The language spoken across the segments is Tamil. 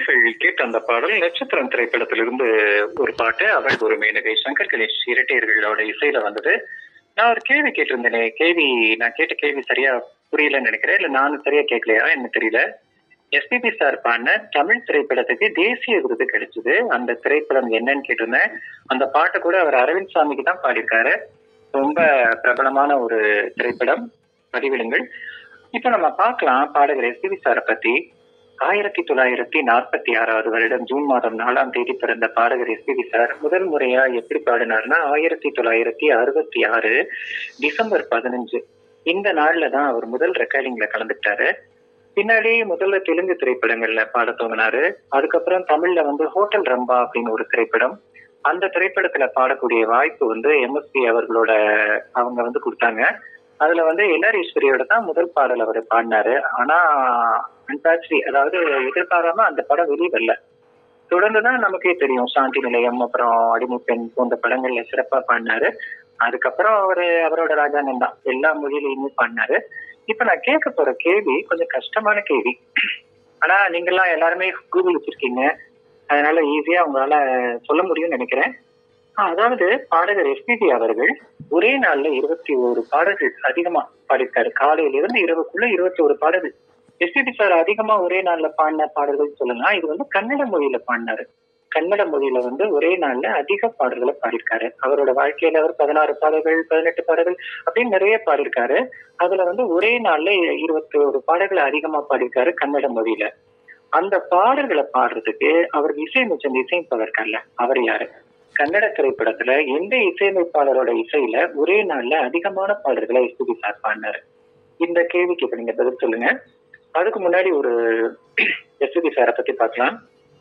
நேர்கள் கேட்ட அந்த பாடல் நட்சத்திரம் திரைப்படத்திலிருந்து ஒரு பாட்டு அவள் ஒரு மேனகை சங்கர் கணேஷ் இரட்டையர்களோட இசையில வந்தது நான் ஒரு கேள்வி கேட்டிருந்தேனே கேள்வி நான் கேட்ட கேள்வி சரியா புரியலன்னு நினைக்கிறேன் இல்ல நானும் சரியா கேட்கலையா எனக்கு தெரியல எஸ்பிபி சார் பாடின தமிழ் திரைப்படத்துக்கு தேசிய விருது கிடைச்சது அந்த திரைப்படம் என்னன்னு கேட்டிருந்தேன் அந்த பாட்டை கூட அவர் அரவிந்த் சாமிக்கு தான் பாடியிருக்காரு ரொம்ப பிரபலமான ஒரு திரைப்படம் பதிவிடுங்கள் இப்ப நம்ம பார்க்கலாம் பாடகர் எஸ்பிபி சாரை பத்தி ஆயிரத்தி தொள்ளாயிரத்தி நாற்பத்தி ஆறாவது வருடம் ஜூன் மாதம் நாலாம் தேதி பிறந்த பாடகர் எஸ்பிபி சார் முதல் முறையா எப்படி பாடினார்னா ஆயிரத்தி தொள்ளாயிரத்தி அறுபத்தி ஆறு டிசம்பர் பதினஞ்சு இந்த நாள்ல தான் அவர் முதல் ரெக்கார்டிங்ல கலந்துட்டாரு பின்னாடி முதல்ல தெலுங்கு திரைப்படங்கள்ல பாட துவங்கினாரு அதுக்கப்புறம் தமிழ்ல வந்து ஹோட்டல் ரம்பா அப்படின்னு ஒரு திரைப்படம் அந்த திரைப்படத்துல பாடக்கூடிய வாய்ப்பு வந்து எம்எஸ்பி அவர்களோட அவங்க வந்து கொடுத்தாங்க அதுல வந்து எல்ஆர் ஈஸ்வரியோட தான் முதல் பாடல் அவர் பாடினாரு ஆனா அன்பாக்சி அதாவது எதிர்பாராம அந்த படம் வெளியே வரல தொடர்ந்துதான் நமக்கே தெரியும் சாந்தி நிலையம் அப்புறம் அடிமை பெண் போன்ற படங்கள்ல சிறப்பா பாடினாரு அதுக்கப்புறம் அவரு அவரோட ராஜானன் தான் எல்லா மொழியிலையுமே பாடினாரு இப்ப நான் கேட்க போற கேள்வி கொஞ்சம் கஷ்டமான கேள்வி ஆனா நீங்கெல்லாம் எல்லாருமே கூகுள் வச்சிருக்கீங்க அதனால ஈஸியா உங்களால சொல்ல முடியும்னு நினைக்கிறேன் ஆஹ் அதாவது பாடகர் எஸ்பிபி அவர்கள் ஒரே நாள்ல இருபத்தி ஒரு பாடல்கள் அதிகமா பாடியிருக்காரு காலையில இருந்து இரவுக்குள்ள இருபத்தி ஒரு பாடல்கள் எஸ்பிபி சார் அதிகமா ஒரே நாள்ல பாடின பாடல்கள் சொல்லலாம் இது வந்து கன்னட மொழியில பாடினாரு கன்னட மொழியில வந்து ஒரே நாள்ல அதிக பாடல்களை பாடியிருக்காரு அவரோட வாழ்க்கையில அவர் பதினாறு பாடல்கள் பதினெட்டு பாடல்கள் அப்படின்னு நிறைய பாடியிருக்காரு அதுல வந்து ஒரே நாள்ல இருபத்தி ஒரு பாடல்களை அதிகமா பாடியிருக்காரு கன்னட மொழியில அந்த பாடல்களை பாடுறதுக்கு அவருக்கு இசையமைச்ச அந்த இசையமைப்பாளர் இருக்கார்ல அவர் யாரு கன்னட திரைப்படத்துல எந்த இசையமைப்பாளரோட இசையில ஒரே நாள்ல அதிகமான பாடல்களை எஸ்பிபி சார் பாடினாரு இந்த கேள்விக்கு இப்ப நீங்க பதில் சொல்லுங்க அதுக்கு முன்னாடி ஒரு எஸ்பிபி சாரை பத்தி பார்க்கலாம்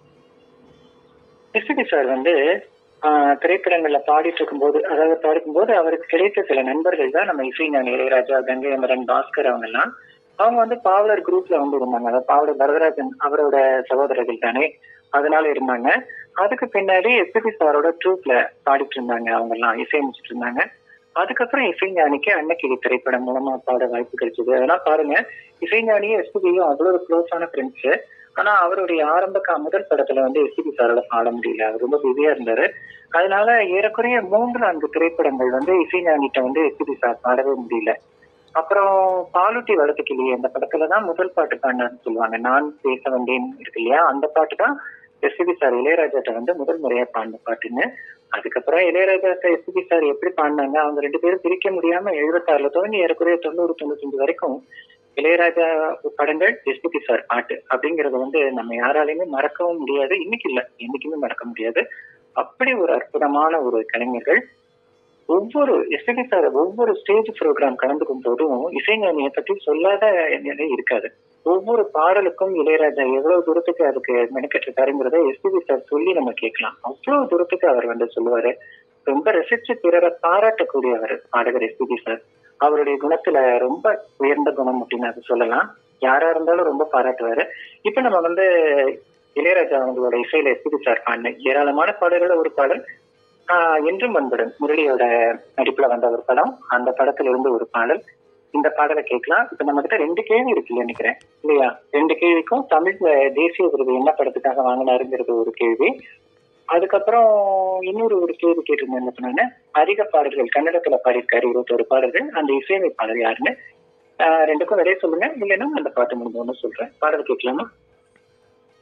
எஸ்பிபி சார் வந்து ஆஹ், திரைப்படங்கள்ல பாடிட்டு இருக்கும்போது அதாவது பாடிக்கும்போது அவருக்கு கிடைத்த சில நண்பர்கள் தான் நம்ம இசைஞானி இளையராஜா கங்கை அமரன் பாஸ்கர் அவங்க எல்லாம் அவங்க வந்து பாவலர் குரூப்ல வந்து இருந்தாங்க அதாவது பாவலர் வரதராஜன் அவரோட சகோதரர்கள் தானே அதனால இருந்தாங்க அதுக்கு பின்னாடி எஸ்பிபி சாரோட ட்ரூப்ல பாடிட்டு இருந்தாங்க அவங்க எல்லாம் இசையமைச்சிட்டு இருந்தாங்க அதுக்கப்புறம் இசைஞானிக்கு அன்னக்கிளி திரைப்படம் மூலமா பாட வாய்ப்பு கிடைச்சது அதெல்லாம் பாருங்க இசைஞானியும் எஸ்பிபியும் அவ்வளவு க்ளோஸான ஃப்ரெண்ட்ஸ் ஆனா அவருடைய ஆரம்ப கா- முதல் படத்துல வந்து எஸ்பிபி சாரோட பாட முடியல அவர் ரொம்ப பிஸியா இருந்தாரு அதனால ஏறக்குறைய மூன்று நான்கு திரைப்படங்கள் வந்து இசைஞானிட்ட வந்து எஸ்பிபி சார் பாடவே முடியல அப்புறம் பாலூட்டி வளர்த்துக்கிளி அந்த படத்துல தான் முதல் பாட்டு பாடினார்னு சொல்லுவாங்க நான் பேச வந்தேன் இருக்கு இல்லையா அந்த பாட்டு தான் எஸ்பிபி சார் இளையராஜாட்ட வந்து முதல் முறையா பாடின பாட்டுன்னு அதுக்கப்புறம் இளையராஜாட்ட எஸ்பிபி சார் எப்படி பாடினாங்க அவங்க ரெண்டு பேரும் பிரிக்க முடியாம எழுபத்தாறுல தொடங்கி ஏறக்குறைய தொண்ணூறு தொண்ணூத்தஞ்சு வரைக்கும் இளையராஜா படங்கள் எஸ்பிபி சார் பாட்டு அப்படிங்கறது வந்து நம்ம யாராலையுமே மறக்கவும் முடியாது இன்னைக்கு இல்ல என்னைக்குமே மறக்க முடியாது அப்படி ஒரு அற்புதமான ஒரு கலைஞர்கள் ஒவ்வொரு எஸ்பிபி சார் ஒவ்வொரு ஸ்டேஜ் ப்ரோக்ராம் கலந்துக்கும் போதும் இசைஞானியை பற்றி சொல்லாத நிலை இருக்காது ஒவ்வொரு பாடலுக்கும் இளையராஜா எவ்வளவு தூரத்துக்கு அதுக்கு மெனக்கெட்டிருக்காருங்கிறத எஸ்பிபி சார் சொல்லி நம்ம கேட்கலாம் அவ்வளவு தூரத்துக்கு அவர் வந்து சொல்லுவாரு ரொம்ப ரசிச்சு பிறரை பாராட்டக்கூடியவர் பாடகர் எஸ்பிபி சார் அவருடைய குணத்துல ரொம்ப உயர்ந்த குணம் அப்படின்னு அது சொல்லலாம் யாரா இருந்தாலும் ரொம்ப பாராட்டுவாரு இப்ப நம்ம வந்து இளையராஜா அவங்களோட இசையில எஸ்பிபி சார் பாடின ஏராளமான பாடல்கள ஒரு பாடல் ஆஹ் என்றும் அன்புடன் முரளியோட நடிப்புல வந்த ஒரு படம் அந்த படத்துல இருந்து ஒரு பாடல் இந்த பாடலை கேட்கலாம் இப்ப நம்ம கிட்ட ரெண்டு கேள்வி இருக்குல்ல நினைக்கிறேன் இல்லையா ரெண்டு கேள்விக்கும் தமிழ் தேசிய விருது என்ன படத்துக்காக வாங்கினாருங்கிறது ஒரு கேள்வி அதுக்கப்புறம் இன்னொரு ஒரு கேள்வி கேட்டிருந்தேன் என்ன பண்ணேன்னு அதிக பாடல்கள் கன்னடத்துல பாடியிருக்காரு இருபத்தொரு பாடல்கள் அந்த இசையமைப்பாளர் யாருன்னு ஆஹ் ரெண்டுக்கும் விடைய சொல்லுங்க இல்லைன்னா அந்த பாட்டு முடிஞ்சோன்னு சொல்றேன் பாடல் கேட்கலாமா